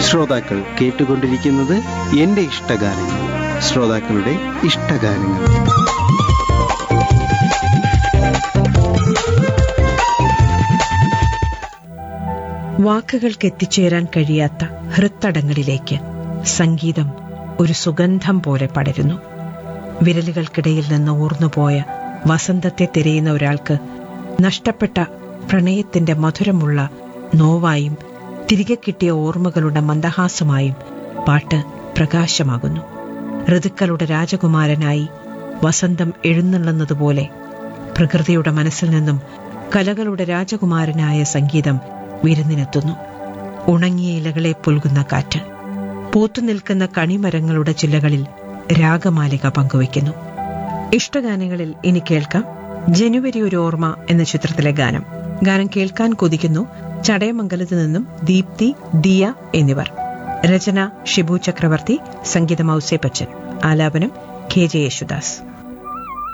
ശ്രോതാക്കൾ കേട്ടുകൊണ്ടിരിക്കുന്നത് എന്റെ ഇഷ്ടഗാനങ്ങൾ ശ്രോതാക്കളുടെ ഇഷ്ടഗാനങ്ങൾ വാക്കുകൾക്ക് എത്തിച്ചേരാൻ കഴിയാത്ത ഹൃത്തടങ്ങളിലേക്ക് സംഗീതം ഒരു സുഗന്ധം പോലെ പടരുന്നു വിരലുകൾക്കിടയിൽ നിന്ന് ഊർന്നുപോയ വസന്തത്തെ തിരയുന്ന ഒരാൾക്ക് നഷ്ടപ്പെട്ട പ്രണയത്തിന്റെ മധുരമുള്ള നോവായും തിരികെ കിട്ടിയ ഓർമ്മകളുടെ മന്ദഹാസമായും പാട്ട് പ്രകാശമാകുന്നു ഋതുക്കളുടെ രാജകുമാരനായി വസന്തം എഴുന്നള്ളുന്നതുപോലെ പ്രകൃതിയുടെ മനസ്സിൽ നിന്നും കലകളുടെ രാജകുമാരനായ സംഗീതം വിരുന്നിനെത്തുന്നു ഉണങ്ങിയ ഇലകളെ പുൽകുന്ന കാറ്റ് പൂത്തുനിൽക്കുന്ന കണിമരങ്ങളുടെ ചില്ലകളിൽ രാഗമാലിക പങ്കുവയ്ക്കുന്നു ഇഷ്ടഗാനങ്ങളിൽ ഇനി കേൾക്കാം ജനുവരി ഒരു ഓർമ്മ എന്ന ചിത്രത്തിലെ ഗാനം ഗാനം കേൾക്കാൻ കൊതിക്കുന്നു ചടയമംഗലത്ത് നിന്നും ദീപ്തി ദിയ എന്നിവർ രചന ഷിബു ചക്രവർത്തി സംഗീതം ഔസേ ബച്ചൻ ആലാപനം കെ ജെ യേശുദാസ്